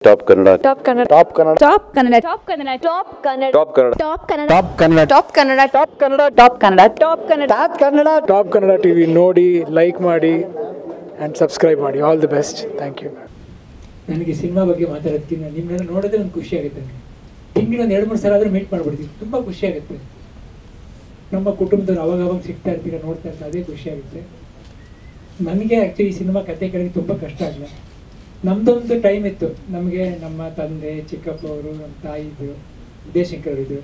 Top Kannada top Kannada top Kannada top Kannada top Kannada top Kannada top Kannada top Kannada top Kannada top Kannada top Kannada top Kannada top Kannada top Kannada top Kannada TV ನೋಡಿ like ಮಾಡಿ and subscribe ಮಾಡಿ all the best thank you ನನಗೆ cinema ಬಗ್ಗೆ ಮಾತಾಡೋದಕ್ಕಿಂತ ನಿಮ್ಮನ್ನ ನೋಡೋದೇ ಒಂದು ಖುಷಿ ಆಗುತ್ತೆ ನನಗೆ ತಿಂಗಳು ಒಂದು ಎರಡು ಮೂರು ಸಲ ಆದರೂ ಮೀಟ್ ಮಾಡ್ಬಿಡ್ತೀವಿ ತುಂಬ ಖುಷಿ ಆಗುತ್ತೆ ನಮ್ಮ ಕುಟುಂಬದವ್ರು ಅವಾಗ ಅವಾಗ ಸಿಗ್ತಾ ಇರ್ತೀರ ನೋಡ್ತಾ ಇರ್ತಾರೆ ಅದೇ ಖುಷಿ ಆಗುತ್ತೆ ನನಗೆ ಆ್ಯಕ್ಚುಲಿ ಈ ಸಿನಿಮಾ ಕತೆ ಕೇಳೋಕ್ಕೆ ತುಂಬ ಕಷ್ಟ ಆಗಲ್ಲ ನಮ್ದೊಂದು ಟೈಮ್ ಇತ್ತು ನಮಗೆ ನಮ್ಮ ತಂದೆ ಚಿಕ್ಕಪ್ಪ ಅವರು ನಮ್ಮ ತಾಯಿ ಇದ್ದರು ವಿದ್ಯಾಶಂಕರ್ ಇದ್ದರು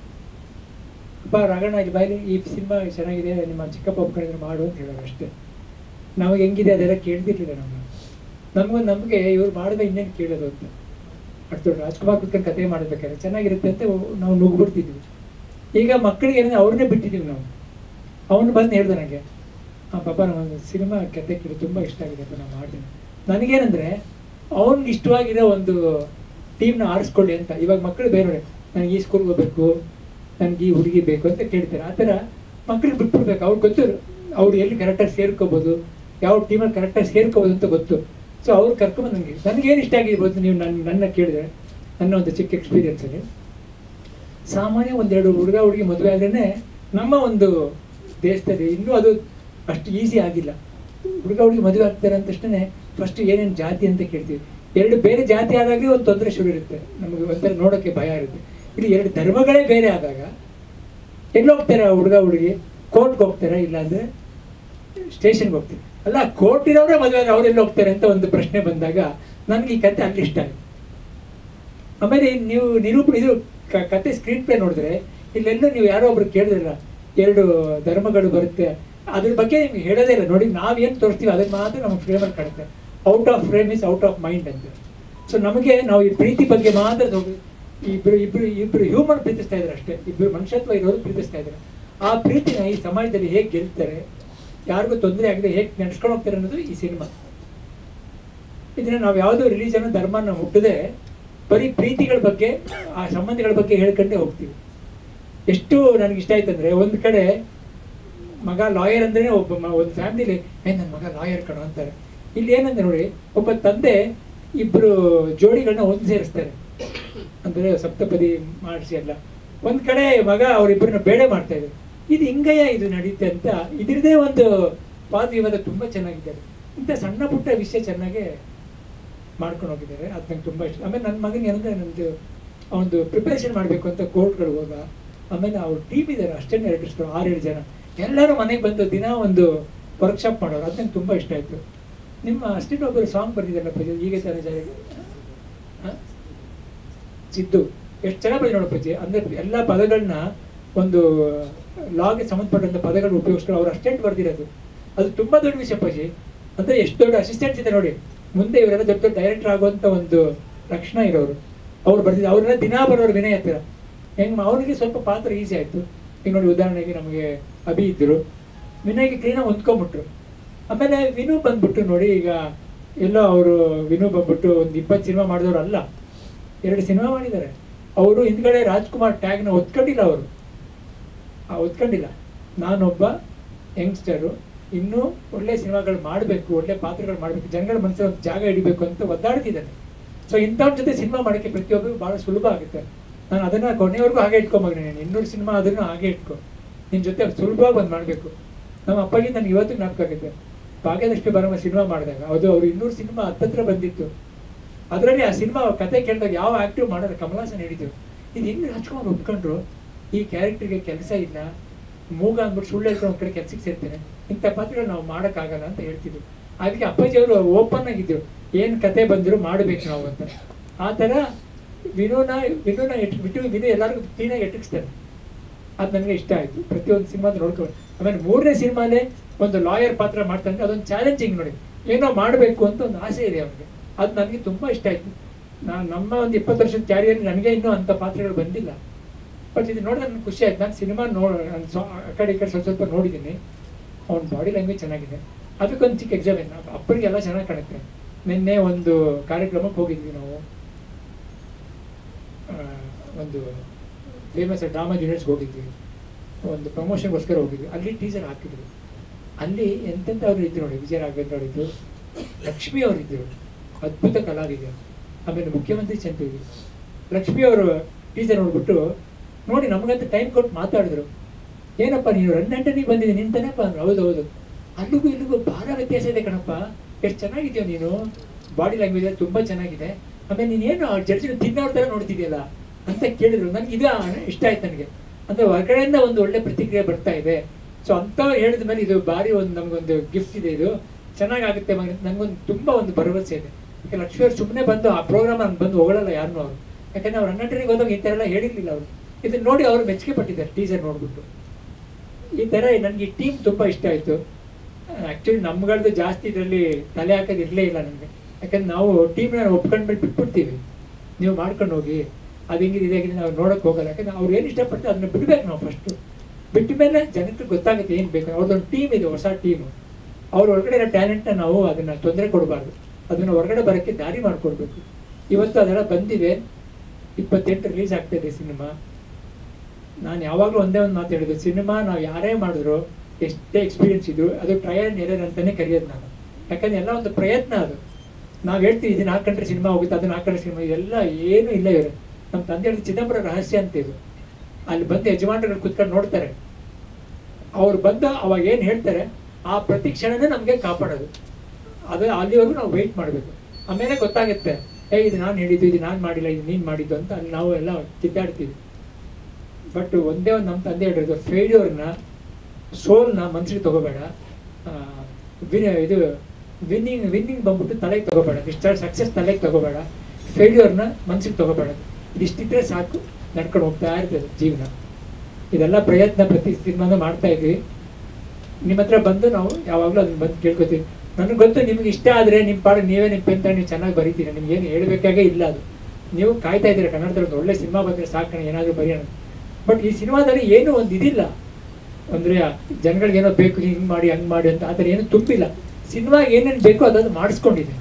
ಅಪ್ಪ ರಾಘಣ್ಣ ಇಲ್ಲಿ ಬಾಯಲ್ಲಿ ಈ ಸಿನಿಮಾ ಚೆನ್ನಾಗಿದೆ ನಿಮ್ಮ ಚಿಕ್ಕಪ್ಪ ಒಪ್ಕೊಂಡಿದ್ರೆ ಮಾಡು ಅಂತ ಹೇಳೋರು ಅಷ್ಟೇ ನಮಗೆ ಹೆಂಗಿದೆ ಅದೆಲ್ಲ ಕೇಳ್ತಿರ್ಲಿಲ್ಲ ನಮ್ಮನ್ನು ನಮಗೊಂದು ನಮಗೆ ಇವ್ರು ಮಾಡಿದ ಇನ್ನೇನು ಕೇಳೋದು ಅಂತ ಅಷ್ಟು ದೊಡ್ಡ ರಾಜ್ಕುಮಾರ್ ಕುತ್ಕೊಂಡು ಕತೆ ಮಾಡಬೇಕಾದ್ರೆ ಚೆನ್ನಾಗಿರುತ್ತೆ ಅಂತ ನಾವು ನುಗ್ಬಿಡ್ತಿದ್ವಿ ಈಗ ಮಕ್ಕಳಿಗೆ ಏನಂದ್ರೆ ಅವ್ರನ್ನೇ ಬಿಟ್ಟಿದ್ದೀವಿ ನಾವು ಅವನು ಬಂದು ಹೇಳ್ದೆ ನನಗೆ ಹಾಂ ಪಾಪ ನಮಗೆ ಸಿನಿಮಾ ಕತೆ ಕೇಳಿ ತುಂಬ ಇಷ್ಟ ಆಗಿದೆ ಅಂತ ನಾವು ಮಾಡ್ತೀನಿ ನನಗೇನಂದ್ರೆ ಅವ್ನಿಗೆ ಇಷ್ಟವಾಗಿರೋ ಒಂದು ಟೀಮ್ನ ಆರಿಸ್ಕೊಳ್ಳಿ ಅಂತ ಇವಾಗ ಮಕ್ಕಳು ಬೇರೆ ನನಗೆ ಈ ಸ್ಕೂಲ್ಗೆ ಹೋಗ್ಬೇಕು ನನಗೆ ಈ ಹುಡುಗಿ ಬೇಕು ಅಂತ ಕೇಳ್ತಾರೆ ಆ ಥರ ಮಕ್ಕಳಿಗೆ ಬಿಟ್ಬಿಡ್ಬೇಕು ಅವ್ರಿಗೆ ಗೊತ್ತು ಅವ್ರು ಎಲ್ಲಿ ಕರೆಕ್ಟಾಗಿ ಸೇರ್ಕೋಬೋದು ಯಾವ ಟೀಮಲ್ಲಿ ಕರೆಕ್ಟಾಗಿ ಸೇರ್ಕೋಬೋದು ಅಂತ ಗೊತ್ತು ಸೊ ಅವ್ರು ಕರ್ಕೊಂಬಂದು ನನಗೆ ನನಗೇನು ಇಷ್ಟ ಆಗಿದೆ ಗೊತ್ತು ನೀವು ನನ್ನ ನನ್ನ ಕೇಳಿದ್ರೆ ನನ್ನ ಒಂದು ಚಿಕ್ಕ ಎಕ್ಸ್ಪೀರಿಯನ್ಸಲ್ಲಿ ಸಾಮಾನ್ಯ ಒಂದೆರಡು ಹುಡುಗ ಹುಡುಗಿ ಮದುವೆ ಆದ್ರೇ ನಮ್ಮ ಒಂದು ದೇಶದಲ್ಲಿ ಇನ್ನೂ ಅದು ಅಷ್ಟು ಈಸಿ ಆಗಿಲ್ಲ ಹುಡುಗ ಹುಡುಗಿ ಮದುವೆ ಆಗ್ತಾರೆ ಅಂದ ತಕ್ಷಣ ಫಸ್ಟ್ ಏನೇನು ಜಾತಿ ಅಂತ ಕೇಳ್ತೀವಿ ಎರಡು ಬೇರೆ ಜಾತಿ ಆದಾಗಲೇ ಒಂದು ತೊಂದರೆ ಶುರು ಇರುತ್ತೆ ನಮಗೆ ಒಂಥರ ನೋಡೋಕ್ಕೆ ಭಯ ಇರುತ್ತೆ ಇಲ್ಲಿ ಎರಡು ಧರ್ಮಗಳೇ ಬೇರೆ ಆದಾಗ ಎಲ್ಲಿ ಹೋಗ್ತಾರೆ ಆ ಹುಡುಗ ಹುಡುಗಿ ಕೋರ್ಟ್ಗೆ ಹೋಗ್ತಾರೆ ಇಲ್ಲಾಂದ್ರೆ ಸ್ಟೇಷನ್ಗೆ ಹೋಗ್ತಾರೆ ಅಲ್ಲ ಕೋರ್ಟ್ ಇರೋರೇ ಮದುವೆ ಆದ್ರೆ ಅವ್ರು ಎಲ್ಲಿ ಹೋಗ್ತಾರೆ ಅಂತ ಒಂದು ಪ್ರಶ್ನೆ ಬಂದಾಗ ನನಗೆ ಈ ಕತೆ ಅಲ್ಲಿ ಇಷ್ಟ ಆಯ್ತು ಆಮೇಲೆ ನೀವು ನಿರೂಪಣೆ ಇದು ಕ- ಕತೆ ಸ್ಕ್ರೀನ್ ಪ್ಲೇ ನೋಡಿದ್ರೆ ಇಲ್ಲೆಲ್ಲೂ ನೀವು ಯಾರೋ ಒಬ್ರು ಕೇಳಿದ್ರಲ್ಲ ಎರಡು ಧರ್ಮಗಳು ಬರುತ್ತೆ ಅದ್ರ ಬಗ್ಗೆ ನಿಮ್ಗೆ ಹೇಳೋದೇ ಇಲ್ಲ ನೋಡಿ ನಾವೇನು ತೋರಿಸ್ತೀವಿ ಅದನ್ನ ಮಾತ್ರ ನಮಗೆ ಫ್ರೇಮಲ್ಲಿ ಕಾಣುತ್ತೆ out of frame is out of mind ಅಂತ ಸೊ ನಮಗೆ ನಾವು ಈ ಪ್ರೀತಿ ಬಗ್ಗೆ ಮಾತ್ರ ತಗೊಂಡು ಇಬ್ರು ಇಬ್ರು ಇಬ್ರು ಹ್ಯೂಮನ್ ಪ್ರೀತಿಸ್ತಾ ಇದ್ದಾರೆ ಅಷ್ಟೇ ಇಬ್ರು ಮನುಷ್ಯತ್ವ ಇರೋರು ಪ್ರೀತಿಸ್ತಾ ಇದ್ದಾರೆ ಆ ಪ್ರೀತಿನ ಈ ಸಮಾಜದಲ್ಲಿ ಹೇಗೆ ಗೆಲ್ತಾರೆ ಯಾರಿಗೂ ತೊಂದರೆ ಆಗದೆ ಹೇಗೆ ನಡ್ಸ್ಕೊಂಡು ಹೋಗ್ತಾರೆ ಅನ್ನೋದು ಈ ಸಿನಿಮಾ ಇದನ್ನ ನಾವು ಯಾವುದೋ ರಿಲಿಜನ್ ಧರ್ಮನ ಹುಟ್ಟದೆ ಬರೀ ಪ್ರೀತಿಗಳ ಬಗ್ಗೆ ಆ ಸಂಬಂಧಗಳ ಬಗ್ಗೆ ಹೇಳ್ಕೊಂಡೇ ಹೋಗ್ತೀವಿ ಎಷ್ಟು ನನಗೆ ಇಷ್ಟ ಆಯ್ತು ಅಂದ್ರೆ ಒಂದು ಕಡೆ ಮಗ ಲಾಯರ್ ಅಂದ್ರೆ ಒಬ್ಬ ಮ- ಒಂದು ಫ್ಯಾಮಿಲಿಲಿ ಏ ನನ್ನ ಮಗ ಲಾಯರ್ ಕಣ ಅಂತಾರೆ ಇಲ್ಲಿ ಏನಂದ್ರೆ ನೋಡಿ ಒಬ್ಬ ತಂದೆ ಇಬ್ರು ಜೋಡಿಗಳನ್ನ ಒಂದು ಸೇರಿಸ್ತಾರೆ ಅಂದ್ರೆ ಸಪ್ತಪದಿ ಮಾಡಿಸಿ ಎಲ್ಲ ಒಂದ್ ಕಡೆ ಮಗ ಅವರಿಬ್ಬರನ್ನ ಬೇಳೆ ಮಾಡ್ತಾ ಇದ್ದಾರೆ ಇದು ಹಿಂಗಯ್ಯ ಇದು ನಡೀತೆ ಅಂತ ಇದ್ರದೇ ಒಂದು ವಾದ ವಿವಾದ ತುಂಬಾ ಚೆನ್ನಾಗಿದ್ದಾರೆ ಇಂಥ ಸಣ್ಣ ಪುಟ್ಟ ವಿಷಯ ಚೆನ್ನಾಗೆ ಮಾಡ್ಕೊಂಡು ಹೋಗಿದ್ದಾರೆ ಅದು ನಂಗೆ ತುಂಬ ಇಷ್ಟ ಆಮೇಲೆ ನನ್ನ ಮಗನಿಗೆ ಏನಂದ್ರೆ ನಂದು ಅವನದು ಪ್ರಿಪರೇಷನ್ ಮಾಡಬೇಕು ಅಂತ ಕೋರ್ಟ್ಗಳು ಹೋಗ ಆಮೇಲೆ ಅವ್ರ ಟೀಮ್ ಇದ್ದಾರೆ ಅಷ್ಟೇ ಡೈರೆಕ್ಟರ್ಸ್ಗಳು ಆರೇಳು ಜನ ಎಲ್ಲರೂ ಮನೆಗೆ ಬಂದು ದಿನ ಒಂದು ವರ್ಕ್ಶಾಪ್ ಮಾಡೋರು ಅದು ನಂಗೆ ತುಂಬ ಇಷ್ಟ ಆಯಿತು ನಿಮ್ಮ ಅಷ್ಟೇ ಒಬ್ಬರು ಸಾಂಗ್ ಬರ್ತಿದ್ದಾರಲ್ಲ ಪೂಜೆ ಈಗ ತಾನೇ ಜಾರಿಗೆ ಹ? ಸಿದ್ದು ಎಷ್ಟು ಚೆನ್ನಾಗಿ ಬಂದಿದೆ ನೋಡು ಪೂಜೆ ಅಂದ್ರೆ ಎಲ್ಲ ಪದಗಳನ್ನ ಒಂದು ಲಾಗೆ ಸಂಬಂಧಪಟ್ಟಂತ ಪದಗಳು ಉಪಯೋಗಿಸ್ಕೊಂಡು ಅವ್ರು ಅಷ್ಟೆಂಟ್ ಬರ್ದಿರೋದು ಅದು ತುಂಬಾ ದೊಡ್ಡ ವಿಷಯ ಪೂಜೆ ಅಂದ್ರೆ ಎಷ್ಟು ದೊಡ್ಡ ಅಸಿಸ್ಟೆಂಟ್ಸ್ ಇದೆ ನೋಡಿ ಮುಂದೆ ಇವರೆಲ್ಲ ದೊಡ್ಡ ದೊಡ್ಡ ಡೈರೆಕ್ಟರ್ ಆಗುವಂತ ಒಂದು ಲಕ್ಷಣ ಇರೋರು ಅವ್ರು ಬರ್ತಿದ್ರು ಅವರೆಲ್ಲ ದಿನಾ ಬರೋರು ವಿನಯ್ ಹತ್ತಿರ ಹೆಂಗ್ ಅವನಿಗೆ ಸ್ವಲ್ಪ ಪಾತ್ರ ಈಸಿ ಆಯ್ತು ಈಗ ನೋಡಿ ಉದಾಹರಣೆಗೆ ನಮಗೆ ಅಭಿ ಇದ್ರು ವಿನಯ್ಗೆ ಕ್ಲೀನಾಗಿ ಹೊಂದ್ಕೊಂಡ್ಬಿಟ್ರು ಆಮೇಲೆ ವಿನು ಬಂದ್ಬಿಟ್ಟು ನೋಡಿ ಈಗ ಎಲ್ಲೋ ಅವರು ವಿನು ಬಂದ್ಬಿಟ್ಟು ಒಂದು ಇಪ್ಪತ್ತು ಸಿನಿಮಾ ಮಾಡಿದವರು ಅಲ್ಲ ಎರಡು ಸಿನಿಮಾ ಮಾಡಿದ್ದಾರೆ ಅವರು ಹಿಂದ್ಗಡೆ ರಾಜ್ಕುಮಾರ್ ಟ್ಯಾಗ್ನ ಒತ್ಕೊಂಡಿಲ್ಲ ಅವರು ಆ ಒತ್ಕೊಂಡಿಲ್ಲ ನಾನೊಬ್ಬ ಯಂಗ್ಸ್ಟರು ಇನ್ನೂ ಒಳ್ಳೆ ಸಿನಿಮಾಗಳು ಮಾಡಬೇಕು ಒಳ್ಳೆ ಪಾತ್ರಗಳು ಮಾಡಬೇಕು ಜನಗಳ ಮನಸ್ಸಲ್ಲಿ ಒಂದು ಜಾಗ ಹಿಡಿಬೇಕು ಅಂತ ಒದ್ದಾಡ್ತಿದ್ದಾನೆ ಸೊ ಇಂಥವ್ರ ಜೊತೆ ಸಿನಿಮಾ ಮಾಡೋಕ್ಕೆ ಪ್ರತಿಯೊಬ್ಬರು ಭಾಳ ಸುಲಭ ಆಗುತ್ತೆ ನಾನು ಅದನ್ನ ಕೊನೆಯವರೆಗೂ ಹಾಗೆ ಇಟ್ಕೊಂಬಾಗ ನೀನು ಇನ್ನೂರು ಸಿನಿಮಾ ಅದನ್ನು ಹಾಗೆ ಇಟ್ಕೊ ನಿನ್ನ ಜೊತೆ ಸುಲಭವಾಗಿ ಬಂದು ಮಾಡಬೇಕು ನಮ್ಮ ಅಪ್ಪಾಜಿ ನನಗೆ ಇವತ್ತು ಜ್ಞಾಪಕ ಆಗುತ್ತೆ ಭಾಗ್ಯದಷ್ಟು ಬರಮ ಸಿನಿಮಾ ಮಾಡಿದಾಗ ಅದು ಅವ್ರು ಇನ್ನೂರು ಸಿನಿಮಾ ಹತ್ತತ್ರ ಬಂದಿತ್ತು ಅದರಲ್ಲಿ ಆ ಸಿನಿಮಾ ಕತೆ ಕೇಳಿದಾಗ ಯಾವ ಆಕ್ಟಿವ್ ಮಾಡೋದು ಕಮಲಾಸನ್ ಹೇಳಿದ್ರು ಇದು ಹೆಂಗ್ ರಾಜ್ಕುಮಾರ್ ಒಪ್ಕೊಂಡ್ರು ಈ ಕ್ಯಾರೆಕ್ಟರ್ಗೆ ಕೆಲಸ ಇಲ್ಲ ಮೂಗ ಅಂದ್ಬಿಟ್ಟು ಸುಳ್ಳು ಹೇಳ್ಕೊಂಡು ಒಂದ್ ಕಡೆ ಕೆಲ್ಸಕ್ಕೆ ಸೇರ್ತೇನೆ ಇಂಥ ಪಾತ್ರಗಳು ನಾವು ಮಾಡೋಕ್ಕಾಗಲ್ಲ ಅಂತ ಹೇಳ್ತಿದ್ರು ಅದಕ್ಕೆ ಅಪ್ಪಾಜಿ ಅವರು ಓಪನ್ ಆಗಿದ್ರು ಏನ್ ಕತೆ ಬಂದ್ರು ಮಾಡ್ಬೇಕು ನಾವು ಅಂತ ಆ ಥರ ವಿನೋನ ವಿನೋನ ಎಟ್ ಬಿಟ್ಟು ವಿನೋ ಎಲ್ಲರಿಗೂ ಕ್ಲೀನಾಗಿ ಎಟಕ್ಸ್ತಾರೆ ಅದು ನನಗೆ ಇಷ್ಟ ಆಯ್ತು ಪ್ರತಿಯೊಂದು ಸಿನಿಮಾದ ನೋಡ್ಕೊಂಡು ಆಮೇಲೆ ಮೂರನೇ ಸಿನಿಮಾಲೇ ಒಂದು ಲಾಯರ್ ಪಾತ್ರ ಮಾಡ್ತಾನೆ ಅದೊಂದು ಚಾಲೆಂಜಿಂಗ್ ನೋಡಿ ಏನೋ ಮಾಡಬೇಕು ಅಂತ ಒಂದು ಆಸೆ ಇದೆ ಅವನಿಗೆ ಅದು ನನಗೆ ತುಂಬಾ ಇಷ್ಟ ಆಯ್ತು ನಾನು ನಮ್ಮ ಒಂದು ಇಪ್ಪತ್ತು ವರ್ಷದ ಕ್ಯಾರಿಯರ್ ನನಗೆ ಇನ್ನೂ ಅಂಥ ಪಾತ್ರಗಳು ಬಂದಿಲ್ಲ ಬಟ್ ಇದು ನೋಡಿದ್ರೆ ನನಗೆ ಖುಷಿ ಆಯ್ತು ನಾನು ಸಿನಿಮಾ ನೋ ನಾನು ಸ್ವ- ಆ ಕಡೆ ಈ ಕಡೆ ಸ್ವಲ್ಪ ಸ್ವಲ್ಪ ನೋಡಿದ್ದೀನಿ ಅವ್ನ ಬಾಡಿ ಲ್ಯಾಂಗ್ವೇಜ್ ಚೆನ್ನಾಗಿದೆ ಅದಕ್ಕೊಂದು ಚಿಕ್ಕ ಎಕ್ಸಾಮ್ ಏನು ಅಪ್ಪರಿಗೆಲ್ಲ ಚೆನ್ನಾಗಿ ಕಾಣುತ್ತೆ ನಿನ್ನೆ ಒಂದು ಕಾರ್ಯಕ್ರಮಕ್ಕೆ ಹೋಗಿದ್ವಿ ನಾವು ಆ, ಒಂದು ಫೇಮಸ್ ಡ್ರಾಮಾ ಜೂನಿಯರ್ಸ್ಗೆ ಹೋಗಿದ್ವಿ ಒಂದು ಪ್ರಮೋಷನ್ಗೋಸ್ಕರ ಹೋಗಿದ್ವಿ ಅಲ್ಲಿ ಟೀಸರ್ ಹಾಕಿದ್ರು ಅಲ್ಲಿ ಎಂತೆಂಥ ಅವ್ರು ಇದ್ರು ನೋಡಿ ವಿಜಯ ರಾಘವೇಂದ್ರ ಅವರಿದ್ರು ಲಕ್ಷ್ಮಿ ಅವರಿದ್ರು ಅದ್ಭುತ ಕಲಾವಿದರು ಆಮೇಲೆ ಮುಖ್ಯಮಂತ್ರಿ ಚಂದ್ರಗಿ ಲಕ್ಷ್ಮಿ ಅವರು ಟೀಚರ್ ನೋಡ್ಬಿಟ್ಟು ನೋಡಿ ನಮಗಂತ ಟೈಮ್ ಕೊಟ್ಟು ಮಾತಾಡಿದ್ರು ಏನಪ್ಪ ನೀನು ರನ್ ಅಂಟನಿಗೆ ಬಂದಿದ್ದೀನಿ ನಿಂತಾನಪ್ಪ ಅಂದ್ರು ಹೌದು ಹೌದು ಅಲ್ಲಿಗೂ ಇಲ್ಲಿಗೂ ಭಾಳ ವ್ಯತ್ಯಾಸ ಇದೆ ಕಣಪ್ಪ ಎಷ್ಟು ಚೆನ್ನಾಗಿದ್ಯೋ ನೀನು ಬಾಡಿ ಲ್ಯಾಂಗ್ವೇಜ್ ತುಂಬಾ ಚೆನ್ನಾಗಿದೆ ಆಮೇಲೆ ನೀನೇನು ಜಡ್ಜಿನ ತಿನ್ನೋರ್ ಥರ ನೋಡ್ತಿದ್ಯಲ್ಲ ಅಂತ ಕೇಳಿದ್ರು ನನಗೆ ಇದು ಇಷ್ಟ ಆಯ್ತು ನನಗೆ ಅಂದ್ರೆ ಹೊರಗಡೆಯಿಂದ ಒಂದು ಒಳ್ಳೆ ಪ್ರತಿಕ್ರಿಯೆ ಬರ್ತಾ ಇದೆ ಸೊ ಅಂಥವ್ರು ಹೇಳಿದ ಮೇಲೆ ಇದು ಭಾರಿ ಒಂದು ನಮಗೊಂದು ಗಿಫ್ಟ್ ಇದೆ ಇದು ಚೆನ್ನಾಗಾಗುತ್ತೆ ಮಗ ನಂಗೊಂದು ತುಂಬಾ ಒಂದು ಭರವಸೆ ಇದೆ ಯಾಕೆ ಲಕ್ಷ್ಮಿ ಅವ್ರು ಸುಮ್ಮನೆ ಬಂದು ಆ ಪ್ರೋಗ್ರಾಮ್ ನಾನು ಬಂದು ಹೊಗಳಲ್ಲ ಯಾರನ್ನೂ ಅವರು ಯಾಕಂದ್ರೆ ಅವ್ರು ರನ್ನಟರಿಗೆ ಹೋದಾಗ ಈ ಥರ ಎಲ್ಲ ಹೇಳಿರ್ಲಿಲ್ಲ ಅವರು ಇದನ್ನ ನೋಡಿ ಅವರು ಮೆಚ್ಚುಗೆ ಪಟ್ಟಿದ್ದಾರೆ ಟೀಚರ್ ನೋಡ್ಬಿಟ್ಟು ಈ ಥರ ನನಗೆ ಈ ಟೀಮ್ ತುಂಬಾ ಇಷ್ಟ ಆಯಿತು ಆ್ಯಕ್ಚುಲಿ ನಮ್ಗಳದ್ದು ಜಾಸ್ತಿ ಇದರಲ್ಲಿ ತಲೆ ಹಾಕೋದು ಇರಲೇ ಇಲ್ಲ ನನಗೆ ಯಾಕಂದ್ರೆ ನಾವು ಟೀಮ್ನ ಒಪ್ಕೊಂಡ್ಮೇಲೆ ಬಿಟ್ಬಿಡ್ತೀವಿ ನೀವು ಮಾಡ್ಕೊಂಡು ಹೋಗಿ ಅದು ಹಿಂಗಿದೆ ಇದೆ ನಾವು ನೋಡೋಕೆ ಹೋಗಲ್ಲ ಯಾಕಂದ್ರೆ ಅವ್ರು ಏನು ಇಷ್ಟಪಡ್ತಾರೆ ಅದನ್ನ ಬಿಡ್ಬೇಕು ನಾವು ಫಸ್ಟು ಬಿಟ್ಟ ಮೇಲೆ ಜನಕ್ಕೆ ಗೊತ್ತಾಗುತ್ತೆ ಏನು ಬೇಕು ಅವ್ರದ್ದೊಂದು ಟೀಮ್ ಇದೆ ಹೊಸ ಟೀಮು ಅವ್ರ ಒಳಗಡೆ ಇರೋ ಟ್ಯಾಲೆಂಟ್ನ ನಾವು ಅದನ್ನ ತೊಂದರೆ ಕೊಡಬಾರ್ದು ಅದನ್ನ ಹೊರಗಡೆ ಬರೋಕ್ಕೆ ದಾರಿ ಮಾಡಿಕೊಡ್ಬೇಕು ಇವತ್ತು ಅದೆಲ್ಲ ಬಂದಿದೆ ಇಪ್ಪತ್ತೆಂಟು ರಿಲೀಸ್ ಆಗ್ತಿದೆ ಸಿನಿಮಾ ನಾನು ಯಾವಾಗಲೂ ಒಂದೇ ಒಂದು ಮಾತು ಹೇಳಿದ್ದು ಸಿನಿಮಾ ನಾವು ಯಾರೇ ಮಾಡಿದ್ರು ಎಷ್ಟೇ ಎಕ್ಸ್ಪೀರಿಯನ್ಸ್ ಇದ್ರು ಅದು ಟ್ರಯಲ್ ಅಂಡ್ ಎರರ್ ಅಂತಾನೆ ಕರೆಯೋದು ನಾನು ಯಾಕಂದ್ರೆ ಎಲ್ಲ ಒಂದು ಪ್ರಯತ್ನ ಅದು ನಾವು ಹೇಳ್ತೀವಿ ಇದನ್ನ ಹಾಕೊಂಡ್ರೆ ಸಿನಿಮಾ ಹೋಗುತ್ತೆ ಅದನ್ನ ಹಾಕೊಂಡ್ರೆ ಸಿನಿಮಾ ಇದೆಲ್ಲ ಏನು ಇಲ್ಲ ಇವರು ನಮ್ಮ ತಂದೆ ಹೇಳಿದ ಚಿದಂಬರ ರಹಸ್ಯ ಅಂತ ಇದು ಅಲ್ಲಿ ಬಂದು ಯಜಮಾನರುಗಳು ಕುತ್ಕೊಂಡು ನೋಡ್ತಾರೆ ಅವ್ರು ಬಂದು ಅವಾಗ ಏನು ಹೇಳ್ತಾರೆ ಆ ಪ್ರತಿ ಕ್ಷಣನೇ ನಮಗೆ ಕಾಪಾಡೋದು ಅದು ಅಲ್ಲಿವರೆಗೂ ನಾವು ವೆಯ್ಟ್ ಮಾಡಬೇಕು ಆಮೇಲೆ ಗೊತ್ತಾಗುತ್ತೆ ಏ ಇದು ನಾನು ಹೇಳಿದ್ದು ಇದು ನಾನು ಮಾಡಿಲ್ಲ ಇದು ನೀನು ಮಾಡಿದ್ದು ಅಂತ ಅಲ್ಲಿ ನಾವು ಎಲ್ಲ ಕಿತ್ತಾಡ್ತೀವಿ ಬಟ್ ಒಂದೇ ಒಂದು ನಮ್ಮ ತಂದೆ ಹೇಳಿರೋದು ಫೇಲ್ಯೂರ್ನ ಸೋಲ್ನ ಮನ್ಸಿಗೆ ತಗೋಬೇಡ ಆ, ವಿನ್ ಇದು ವಿನ್ನಿಂಗ್ ವಿನ್ನಿಂಗ್ ಬಂದ್ಬಿಟ್ಟು ತಲೆಗೆ ತಗೋಬೇಡ ಇಷ್ಟ ಸಕ್ಸಸ್ ತಲೆಗೆ ತಗೋಬೇಡ ಫೇಲ್ಯೂರ್ನ ಮನ್ಸಿಗೆ ತಗೋಬೇಡ ಇದಿಷ್ಟಿದ್ರೆ ಸಾಕು ನಡ್ಕೊಂಡು ಹೋಗ್ತಾ ಇರ್ತದೆ ಜೀವನ ಇದೆಲ್ಲ ಪ್ರಯತ್ನ ಪ್ರತಿ ಸಿನಿಮಾನು ಮಾಡ್ತಾ ಇದ್ವಿ ನಿಮ್ಮ ಹತ್ರ ಬಂದು ನಾವು ಯಾವಾಗಲೂ ಅದನ್ನ ಬಂದು ಕೇಳ್ಕೊತೀವಿ ನನಗೆ ಗೊತ್ತು ನಿಮ್ಗೆ ಇಷ್ಟ ಆದರೆ ನಿಮ್ಮ ಪಾಡು ನೀವೇ ನಿಮ್ಮ ಪೆನ್ ನೀವು ಚೆನ್ನಾಗಿ ಬರೀತೀರ ನಿಮ್ಗೆ ಏನು ಹೇಳ್ಬೇಕಾಗೇ ಇಲ್ಲ ಅದು ನೀವು ಕಾಯ್ತಾ ಇದ್ದೀರ ಕನ್ನಡದಲ್ಲಿ ಒಂದು ಒಳ್ಳೆ ಸಿನಿಮಾ ಬಂದರೆ ಸಾಕಣ ಏನಾದರೂ ಬರೆಯೋಣ ಬಟ್ ಈ ಸಿನಿಮಾದಲ್ಲಿ ಏನೂ ಒಂದು ಇದಿಲ್ಲ ಅಂದರೆ ಜನಗಳಿಗೆ ಏನೋ ಬೇಕು ಹಿಂಗೆ ಮಾಡಿ ಹಂಗೆ ಮಾಡಿ ಅಂತ ಆ ಥರ ಏನೂ ತುಂಬಿಲ್ಲ ಸಿನಿಮಾಗೆ ಏನೇನು ಬೇಕೋ ಅದನ್ನು ಮಾಡಿಸ್ಕೊಂಡಿದೆ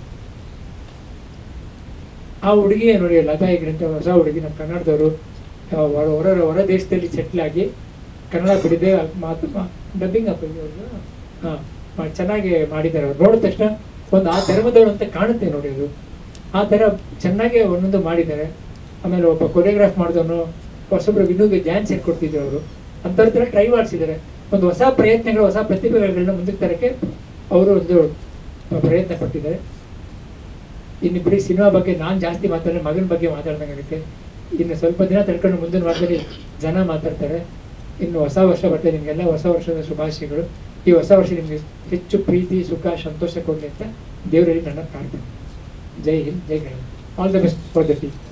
ಆ ಹುಡುಗಿ ನೋಡಿ ಲತಾ ಹೆಗ್ಡೆ ಅಂತ ಹೊಸ ಹುಡುಗಿ ನಮ್ಮ ಕನ್ನಡದವರು ಆ, ಹೊರ ಹೊರ ಹೊರ ದೇಶದಲ್ಲಿ ಸೆಟ್ಲ್ ಆಗಿ ಕನ್ನಡ ಬಿಡದೆ ಮಾತು ಡಬ್ಬಿಂಗ್ ಹಾಕಿದ್ರು ಹಾಂ ಚೆನ್ನಾಗಿ ಮಾಡಿದ್ದಾರೆ ಅವ್ರು ನೋಡಿದ ತಕ್ಷಣ ಒಂದು ಆ ಧರ್ಮದವರು ಅಂತ ಕಾಣುತ್ತೆ ನೋಡಿ ಅದು ಆ ಥರ ಚೆನ್ನಾಗಿ ಒಂದೊಂದು ಮಾಡಿದ್ದಾರೆ ಆಮೇಲೆ ಒಬ್ಬ ಕೊರಿಯೋಗ್ರಾಫ್ ಮಾಡಿದವನು ಹೊಸೊಬ್ರು ಇನ್ನೊಂದು ಡ್ಯಾನ್ಸ್ ಹೇಳ್ಕೊಡ್ತಿದ್ರು ಅವರು ಅಂಥವ್ರ ಥರ ಟ್ರೈ ಮಾಡಿಸಿದ್ದಾರೆ ಒಂದು ಹೊಸ ಪ್ರಯತ್ನಗಳು ಹೊಸ ಪ್ರತಿಭೆಗಳನ್ನ ಮುಂದಕ್ಕೆ ತರಕ್ಕೆ ಅವರು ಒಂದು ಪ್ರಯತ್ನ ಪಟ್ಟಿದ್ದಾರೆ ಇನ್ನು ಬಿಡಿ ಸಿನಿಮಾ ಬಗ್ಗೆ ನಾನು ಜಾಸ್ತಿ ಮಾತಾಡಿದ್ರೆ ಮಗನ ಬಗ್ಗೆ ಮಾತಾಡ್ದಂಗಾಗುತ್ತೆ ಇನ್ನು ಸ್ವಲ್ಪ ದಿನ ತಡ್ಕೊಂಡು ಮುಂದಿನ ವಾರದಲ್ಲಿ ಜನ ಮಾತಾಡ್ತಾರೆ ಇನ್ನು ಹೊಸ ವರ್ಷ ಬರ್ತದೆ ನಿಮಗೆಲ್ಲ ಹೊಸ ವರ್ಷದ ಶುಭಾಶಯಗಳು ಈ ಹೊಸ ವರ್ಷ ನಿಮಗೆ ಹೆಚ್ಚು ಪ್ರೀತಿ ಸುಖ ಸಂತೋಷ ಕೊಡಲಿ ಅಂತ ದೇವರಲ್ಲಿ ನನ್ನ ಪ್ರಾರ್ಥನೆ ಜೈ ಹಿಂದ್ ಜೈ Ganesh all the best for the team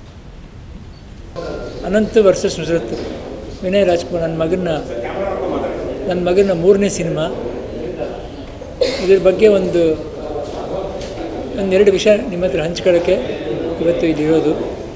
Anantha versus Nusrath Vinay Rajkumar ನನ್ನ ಮಗನ ನನ್ನ ಮಗನ ಮೂರನೇ ಸಿನಿಮಾ ಇದ್ರ ಬಗ್ಗೆ ಒಂದು ಒಂದೆರಡು ವಿಷಯ ನಿಮ್ಮ ಹತ್ರ ಹಂಚ್ಕೊಳ್ಳೋಕ್ಕೆ ಇವತ್ತು ಇಲ್ಲಿರೋದು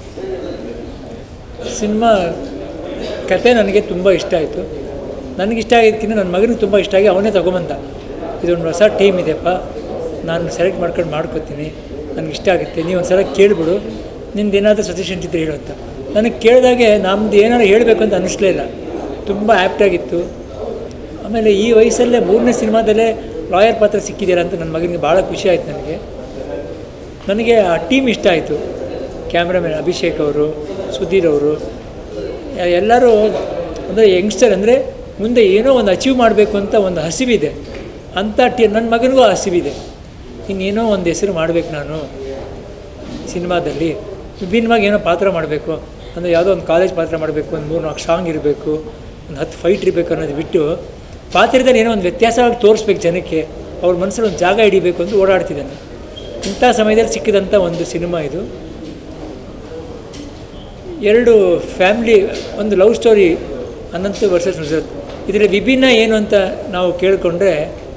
ಸಿನಿಮಾ ಕತೆ ನನಗೆ ತುಂಬ ಇಷ್ಟ ಆಯಿತು ನನಗೆ ಇಷ್ಟ ಆಗಿದ್ದಕ್ಕಿಂತ ನನ್ನ ಮಗನಿಗೆ ತುಂಬ ಇಷ್ಟ ಆಗಿ ಅವನೇ ತೊಗೊಂಬಂದ ಇದೊಂದು ಹೊಸ ಟೀಮ್ ಇದೆಯಪ್ಪ ನಾನು ಸೆಲೆಕ್ಟ್ ಮಾಡ್ಕೊಂಡು ಮಾಡ್ಕೊತೀನಿ ನನಗೆ ಇಷ್ಟ ಆಗುತ್ತೆ ನೀವು ಒಂದು ಸಲ ಕೇಳಿಬಿಡು ನಿಮ್ದು ಏನಾದರೂ ಸಜೆಷನ್ ಇದ್ದರೆ ಹೇಳು ಅಂತ ನನಗೆ ಕೇಳಿದಾಗೆ ನಮ್ದು ಏನಾದ್ರು ಹೇಳಬೇಕು ಅಂತ ಅನ್ನಿಸ್ಲೇ ಇಲ್ಲ ತುಂಬ ಆ್ಯಪ್ಟಾಗಿತ್ತು ಆಮೇಲೆ ಈ ವಯಸ್ಸಲ್ಲೇ ಮೂರನೇ ಸಿನಿಮಾದಲ್ಲೇ ಲಾಯರ್ ಪಾತ್ರ ಸಿಕ್ಕಿದ್ದೀರಾ ಅಂತ ನನ್ನ ಮಗನಿಗೆ ಭಾಳ ಖುಷಿ ಆಯಿತು ನನಗೆ ನನಗೆ ಆ ಟೀಮ್ ಇಷ್ಟ ಆಯಿತು ಕ್ಯಾಮ್ರಾಮನ್ ಅಭಿಷೇಕ್ ಅವರು ಸುಧೀರ್ ಅವರು ಎ- ಎಲ್ಲರೂ ಅಂದರೆ ಯಂಗ್ಸ್ಟರ್ ಅಂದರೆ ಮುಂದೆ ಏನೋ ಒಂದು ಅಚೀವ್ ಮಾಡಬೇಕು ಅಂತ ಒಂದು ಹಸಿವಿದೆ ಅಂಥ ಟಿ ನನ್ನ ಮಗನಿಗೂ ಆ ಹಸಿವಿದೆ ಇನ್ನೇನೋ ಒಂದು ಹೆಸರು ಮಾಡಬೇಕು ನಾನು ಸಿನಿಮಾದಲ್ಲಿ ವಿಭಿನ್ನವಾಗಿ ಏನೋ ಪಾತ್ರ ಮಾಡಬೇಕು ಅಂದರೆ ಯಾವುದೋ ಒಂದು ಕಾಲೇಜ್ ಪಾತ್ರ ಮಾಡಬೇಕು ಒಂದು ಮೂರು ನಾಲ್ಕು ಸಾಂಗ್ ಇರಬೇಕು ಒಂದು ಹತ್ತು ಫೈಟ್ ಇರಬೇಕು ಅನ್ನೋದು ಬಿಟ್ಟು ಪಾತ್ರದಲ್ಲಿ ಏನೋ ಒಂದು ವ್ಯತ್ಯಾಸವಾಗಿ ತೋರಿಸ್ಬೇಕು ಜನಕ್ಕೆ ಅವ್ರ ಮನಸ್ಸಲ್ಲಿ ಒಂದು ಜಾಗ ಹಿಡಿಬೇಕು ಅಂತ ಓಡಾಡ್ತಿದ್ದಾನೆ ಇಂಥ ಸಮಯದಲ್ಲಿ ಸಿಕ್ಕಿದಂಥ ಒಂದು ಸಿನಿಮಾ ಇದು ಎರಡು ಫ್ಯಾಮ್ಲಿ ಒಂದು love story Anantha versus Nusrath ಇದರಲ್ಲಿ ವಿಭಿನ್ನ ಏನು ಅಂತ ನಾವು ಕೇಳಿಕೊಂಡ್ರೆ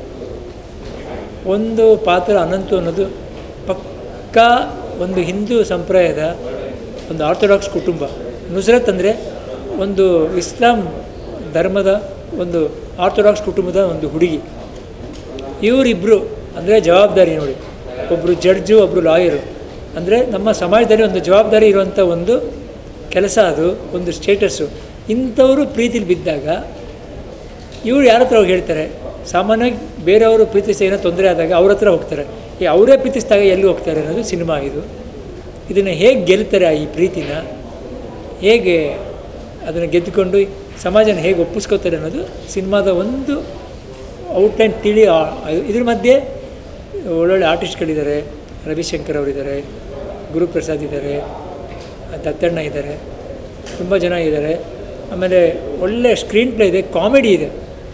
ಒಂದು ಪಾತ್ರ ಅನಂತು ಅನ್ನೋದು ಪಕ್ಕಾ ಒಂದು ಹಿಂದೂ ಸಂಪ್ರದಾಯದ ಒಂದು ಆರ್ಥೋಡಾಕ್ಸ್ ಕುಟುಂಬ ನುಸ್ರತ್ ಅಂದರೆ ಒಂದು ಇಸ್ಲಾಂ ಧರ್ಮದ ಒಂದು ಆರ್ಥೋಡಾಕ್ಸ್ ಕುಟುಂಬದ ಒಂದು ಹುಡುಗಿ ಇವರಿಬ್ಬರು ಅಂದರೆ ಜವಾಬ್ದಾರಿ ನೋಡಿ ಒಬ್ಬರು ಜಡ್ಜು ಒಬ್ಬರು ಲಾಯರು ಅಂದರೆ ನಮ್ಮ ಸಮಾಜದಲ್ಲಿ ಒಂದು ಜವಾಬ್ದಾರಿ ಇರುವಂಥ ಒಂದು ಕೆಲಸ ಅದು ಒಂದು ಸ್ಟೇಟಸ್ಸು ಇಂಥವರು ಪ್ರೀತಿಲಿ ಬಿದ್ದಾಗ ಇವ್ರು ಯಾರ ಹತ್ರ ಹೋಗಿ ಹೇಳ್ತಾರೆ ಸಾಮಾನ್ಯವಾಗಿ ಬೇರೆಯವರು ಪ್ರೀತಿಸಿ ಏನೋ ತೊಂದರೆ ಆದಾಗ ಅವ್ರ ಹತ್ರ ಹೋಗ್ತಾರೆ ಈ ಅವರೇ ಪ್ರೀತಿಸಿದಾಗ ಎಲ್ಲಿ ಹೋಗ್ತಾರೆ ಅನ್ನೋದು ಸಿನಿಮಾ ಇದು ಇದನ್ನು ಹೇಗೆ ಗೆಲ್ತಾರೆ ಆ ಈ ಪ್ರೀತಿನ ಹೇಗೆ ಅದನ್ನು ಗೆದ್ದುಕೊಂಡು ಸಮಾಜನ ಹೇಗೆ ಒಪ್ಪಿಸ್ಕೋತಾರೆ ಅನ್ನೋದು ಸಿನಿಮಾದ ಒಂದು ಔಟ್ಲೈನ್ ತಿಳಿ ಆ- ಇದ್ರ ಮಧ್ಯೆ ಒಳ್ಳೊಳ್ಳೆ ಆರ್ಟಿಸ್ಟ್ಗಳಿದ್ದಾರೆ ರವಿಶಂಕರ್ ಅವರಿದ್ದಾರೆ ಗುರುಪ್ರಸಾದ್ ಇದ್ದಾರೆ ದತ್ತಣ್ಣ ಇದ್ದಾರೆ ತುಂಬ ಜನ ಇದ್ದಾರೆ ಆಮೇಲೆ ಒಳ್ಳೆ ಸ್ಕ್ರೀನ್ ಪ್ಲೇ ಇದೆ ಕಾಮಿಡಿ ಇದೆ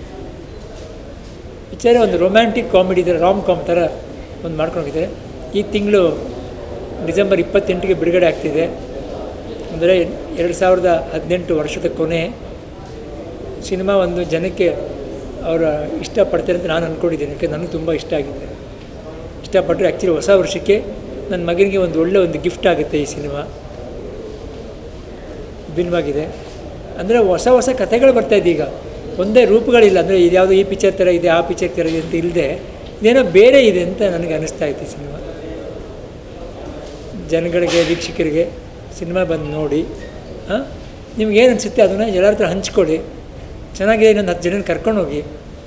ಪಿಕ್ಚರೇ ಒಂದು ರೊಮ್ಯಾಂಟಿಕ್ ಕಾಮಿಡಿ ಇದೆ ರಾಮ್ ಕಾಮ್ ಥರ ಒಂದು ಮಾಡ್ಕೊಂಡಿದ್ದಾರೆ ಈ ತಿಂಗಳು ಡಿಸೆಂಬರ್ ಇಪ್ಪತ್ತೆಂಟಿಗೆ ಬಿಡುಗಡೆ ಆಗ್ತಿದೆ ಅಂದರೆ ಎರಡು ಸಾವಿರದ ಹದಿನೆಂಟು ವರ್ಷದ ಕೊನೆ ಸಿನಿಮಾ ಒಂದು ಜನಕ್ಕೆ ಅವರ ಇಷ್ಟಪಡ್ತಾರೆ ಅಂತ ನಾನು ಅಂದ್ಕೊಂಡಿದ್ದೀನಿ ಯಾಕೆ ನನಗೆ ತುಂಬ ಇಷ್ಟ ಆಗಿದೆ ಇಷ್ಟಪಟ್ಟರೆ ಆ್ಯಕ್ಚುಲಿ ಹೊಸ ವರ್ಷಕ್ಕೆ ನನ್ನ ಮಗನಿಗೆ ಒಂದು ಒಳ್ಳೆ ಒಂದು ಗಿಫ್ಟ್ ಆಗುತ್ತೆ ಈ ಸಿನಿಮಾ ಭಿನ್ನವಾಗಿದೆ ಅಂದರೆ ಹೊಸ ಹೊಸ ಕಥೆಗಳು ಬರ್ತಾಯಿದೆ ಈಗ ಒಂದೇ ರೂಪಗಳಿಲ್ಲ ಅಂದರೆ ಇದ್ಯಾವುದು ಈ ಪಿಕ್ಚರ್ ಥರ ಇದೆ ಆ ಪಿಕ್ಚರ್ ಥರ ಇದೆ ಅಂತ ಇಲ್ಲದೆ ಇದೇನೋ ಬೇರೆ ಇದೆ ಅಂತ ನನಗೆ ಅನ್ನಿಸ್ತಾ ಇತ್ತು ಈ ಸಿನಿಮಾ ಜನಗಳಿಗೆ ವೀಕ್ಷಕರಿಗೆ ಸಿನಿಮಾ ಬಂದು ನೋಡಿ ಹಾಂ ನಿಮ್ಗೇನು ಅನಿಸುತ್ತೆ ಅದನ್ನು ಎಲ್ಲರ ಹತ್ರ ಹಂಚ್ಕೊಳ್ಳಿ ಚೆನ್ನಾಗಿದೆ ಇನ್ನೊಂದು ಹತ್ತು ಜನ ಕರ್ಕೊಂಡು ಹೋಗಿ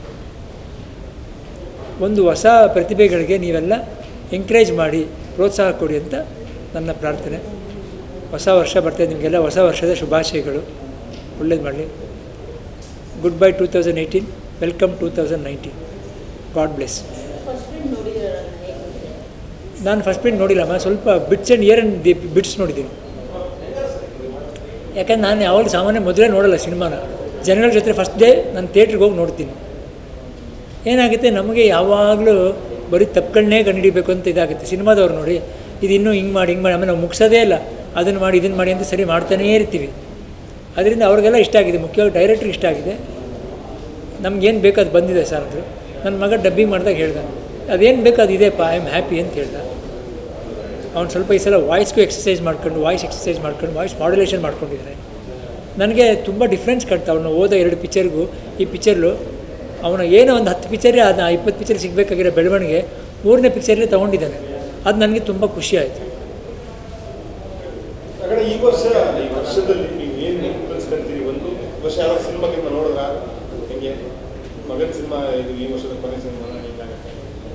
ಒಂದು ಹೊಸ ಪ್ರತಿಭೆಗಳಿಗೆ ನೀವೆಲ್ಲ ಎಂಕರೇಜ್ ಮಾಡಿ ಪ್ರೋತ್ಸಾಹ ಕೊಡಿ ಅಂತ ನನ್ನ ಪ್ರಾರ್ಥನೆ ಹೊಸ ವರ್ಷ ಬರ್ತಾಯಿದೆ ನಿಮಗೆಲ್ಲ ಹೊಸ ವರ್ಷದ ಶುಭಾಶಯಗಳು ಒಳ್ಳೇದು ಮಾಡಲಿ goodbye two thousand eighteen welcome two thousand nineteen God bless ನಾನು ಫಸ್ಟ್ ಪ್ರಿಂಟ್ ನೋಡಿಲ್ಲಮ್ಮ ಸ್ವಲ್ಪ bits and year and the bits ನೋಡಿದ್ದೀನಿ ಯಾಕಂದ್ರೆ ನಾನು ಯಾವಾಗಲೂ ಸಾಮಾನ್ಯ ಮೊದಲೇ ನೋಡಲ್ಲ ಸಿನಿಮಾನ ಜನಗಳ ಜೊತೆ ಫಸ್ಟ್ ಡೇ ನಾನು ಥಿಯೇಟ್ರಿಗೆ ಹೋಗಿ ನೋಡ್ತೀನಿ ಏನಾಗುತ್ತೆ ನಮಗೆ ಯಾವಾಗಲೂ ಬರೀ ತಪ್ಪುಗಳನ್ನೇ ಕಂಡುಹಿಡಿಬೇಕು ಅಂತ ಇದಾಗುತ್ತೆ ಸಿನಿಮಾದವ್ರು ನೋಡಿ ಇದು ಇನ್ನೂ ಹಿಂಗೆ ಮಾಡಿ ಹಿಂಗೆ ಮಾಡಿ ಆಮೇಲೆ ನಾವು ಮುಗಿಸೋದೇ ಇಲ್ಲ ಅದನ್ನು ಮಾಡಿ ಇದನ್ನು ಮಾಡಿ ಅಂತ ಸರಿ ಮಾಡ್ತಾನೇ ಇರ್ತೀವಿ ಅದರಿಂದ ಅವ್ರಿಗೆಲ್ಲ ಇಷ್ಟ ಆಗಿದೆ ಮುಖ್ಯವಾಗಿ ಡೈರೆಕ್ಟ್ರಿಗೆ ಇಷ್ಟ ಆಗಿದೆ ನಮ್ಗೇನು ಬೇಕು ಅದು ಬಂದಿದೆ ಸರ್ ಅಂದರು ನನ್ನ ಮಗ ಡಬ್ಬಿಂಗ್ ಮಾಡಿದಾಗ ಹೇಳ್ದ ಅದೇನು ಬೇಕು ಅದು ಇದೆಪ್ಪ ಐ ಆಮ್ ಹ್ಯಾಪಿ ಅಂತ ಹೇಳ್ದ ಅವ್ನು ಸ್ವಲ್ಪ ಈ ಸಲ ವಾಯ್ಸ್ಗೂ ಎಕ್ಸಸೈಸ್ ಮಾಡ್ಕೊಂಡು ವಾಯ್ಸ್ ಎಕ್ಸಸೈಸ್ ಮಾಡ್ಕೊಂಡು ವಾಯ್ಸ್ ಮಾಡ್ಯುಲೇಷನ್ ಮಾಡ್ಕೊಂಡಿದ್ದಾರೆ ನನಗೆ ತುಂಬ ಡಿಫ್ರೆನ್ಸ್ ಕಾಣ್ತಾ ಅವನು ಓದೋ ಎರಡು ಪಿಕ್ಚರ್ಗೂ ಈ ಪಿಕ್ಚರ್ಲು ಅವನ ಏನೋ ಒಂದು ಹತ್ತು ಪಿಕ್ಚರೇ ಅದನ್ನ ಇಪ್ಪತ್ತು ಪಿಕ್ಚರ್ ಸಿಗಬೇಕಾಗಿರೋ ಬೆಳವಣಿಗೆ ಮೂರನೇ ಪಿಕ್ಚರಲ್ಲೇ ತೊಗೊಂಡಿದ್ದಾನೆ ಅದು ನನಗೆ ತುಂಬ ಖುಷಿ ಆಯಿತು ಹಾಗಾದ್ರೆ ಈ ವರ್ಷ ಈ ವರ್ಷದಲ್ಲಿ ನೀವು ಏನು ನೆನಪಿಸ್ಕೊಂತೀರಿ ಒಂದು ಈ ವರ್ಷ ಯಾವ ಸಿನಿಮಾಗಿಂತ ನೋಡಿದ್ರ ಹೆಂಗೆ ಮಗನ ಸಿನಿಮಾ ಇದು ಈ ವರ್ಷದ ಕೊನೆ ಸಿನಿಮಾ ಹಿಂಗಾಗತ್ತೆ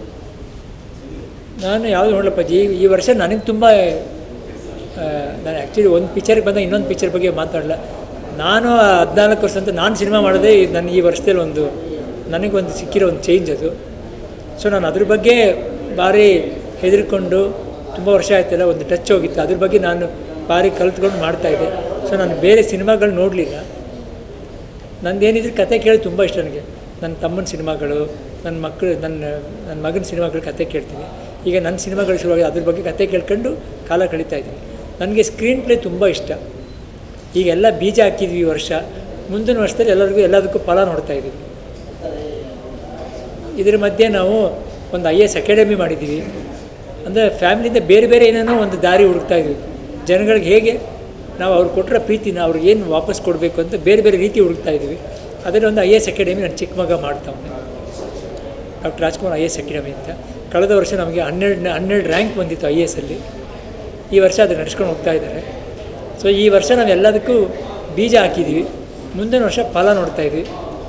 ನಾನು ಯಾವುದು ನೋಡಲಪ್ಪಾಜಿ ಈ ವರ್ಷ ನನಗೆ ತುಂಬ ಆ, ನಾನು ಆ್ಯಕ್ಚುಲಿ ಒಂದು ಪಿಕ್ಚರ್ಗೆ ಬಂದಾಗ ಇನ್ನೊಂದು ಪಿಕ್ಚರ್ ಬಗ್ಗೆ ಮಾತಾಡಲ್ಲ ನಾನು ಹದಿನಾಲ್ಕು ವರ್ಷ ಅಂತ ನಾನು ಸಿನಿಮಾ ಮಾಡೋದೇ ನನ್ನ ಈ ವರ್ಷದಲ್ಲಿ ಒಂದು ನನಗೊಂದು ಸಿಕ್ಕಿರೋ ಒಂದು ಚೇಂಜ್ ಅದು ಸೊ ನಾನು ಅದ್ರ ಬಗ್ಗೆ ಭಾರಿ ಹೆದರ್ಕೊಂಡು ತುಂಬ ವರ್ಷ ಆಯ್ತಲ್ಲ ಒಂದು ಟಚ್ ಹೋಗಿತ್ತು ಅದ್ರ ಬಗ್ಗೆ ನಾನು ಭಾರಿ ಕಲ್ತ್ಕೊಂಡು ಮಾಡ್ತಾಯಿದ್ದೆ ಸೊ ನಾನು ಬೇರೆ ಸಿನಿಮಾಗಳು ನೋಡಲಿಲ್ಲ ನಂದೇನಿದ್ರೆ ಕತೆ ಕೇಳಿ ತುಂಬ ಇಷ್ಟ ನನಗೆ ನನ್ನ ತಮ್ಮನ ಸಿನಿಮಾಗಳು ನನ್ನ ಮಕ್ಕಳು ನನ್ನ ನನ್ನ ಮಗನ ಸಿನಿಮಾಗಳ ಕತೆ ಕೇಳ್ತೀನಿ ಈಗ ನನ್ನ ಸಿನಿಮಾಗಳು ಶುರುವಾಗಿ ಅದ್ರ ಬಗ್ಗೆ ಕತೆ ಕೇಳ್ಕೊಂಡು ಕಾಲ ಕಳೀತಾ ಇದ್ದೀನಿ ನನಗೆ ಸ್ಕ್ರೀನ್ ಪ್ಲೇ ತುಂಬ ಇಷ್ಟ ಈಗೆಲ್ಲ ಬೀಜ ಹಾಕಿದ್ವಿ ಈ ವರ್ಷ ಮುಂದಿನ ವರ್ಷದಲ್ಲಿ ಎಲ್ಲರಿಗೂ ಎಲ್ಲದಕ್ಕೂ ಫಲ ನೋಡ್ತಾ ಇದ್ದೀವಿ ಇದ್ರ ಮಧ್ಯೆ ನಾವು ಒಂದು ಐ ಎಸ್ ಅಕಾಡೆಮಿ ಮಾಡಿದ್ದೀವಿ ಅಂದರೆ ಫ್ಯಾಮಿಲಿಯಿಂದ ಬೇರೆ ಬೇರೆ ಏನೇನೋ ಒಂದು ದಾರಿ ಹುಡುಕ್ತಾ ಇದ್ವಿ ಜನಗಳಿಗೆ ಹೇಗೆ ನಾವು ಅವ್ರು ಕೊಟ್ಟರೆ ಪ್ರೀತಿನ ಅವ್ರಿಗೆ ಏನು ವಾಪಸ್ ಕೊಡಬೇಕು ಅಂತ ಬೇರೆ ಬೇರೆ ರೀತಿ ಹುಡುಕ್ತಾ ಇದ್ದೀವಿ ಅದರಲ್ಲಿ ಒಂದು ಐ ಎಸ್ ಅಕಾಡೆಮಿ ನನ್ನ ಚಿಕ್ಕ ಮಗ ಮಾಡ್ತಾವನೆ doctor Rajkumar I S academy ಅಂತ ಕಳೆದ ವರ್ಷ ನಮಗೆ ಹನ್ನೆರಡು ಹನ್ನೆರಡು ರ್ಯಾಂಕ್ ಬಂದಿತ್ತು ಐ ಎಸ್ ಅಲ್ಲಿ ಈ ವರ್ಷ ಅದು ನಡ್ಸ್ಕೊಂಡು ಹೋಗ್ತಾ ಇದ್ದಾರೆ ಸೊ ಈ ವರ್ಷ ನಾವು ಎಲ್ಲದಕ್ಕೂ ಬೀಜ ಹಾಕಿದ್ದೀವಿ ಮುಂದಿನ ವರ್ಷ ಫಲ ನೋಡ್ತಾ ಇದ್ವಿ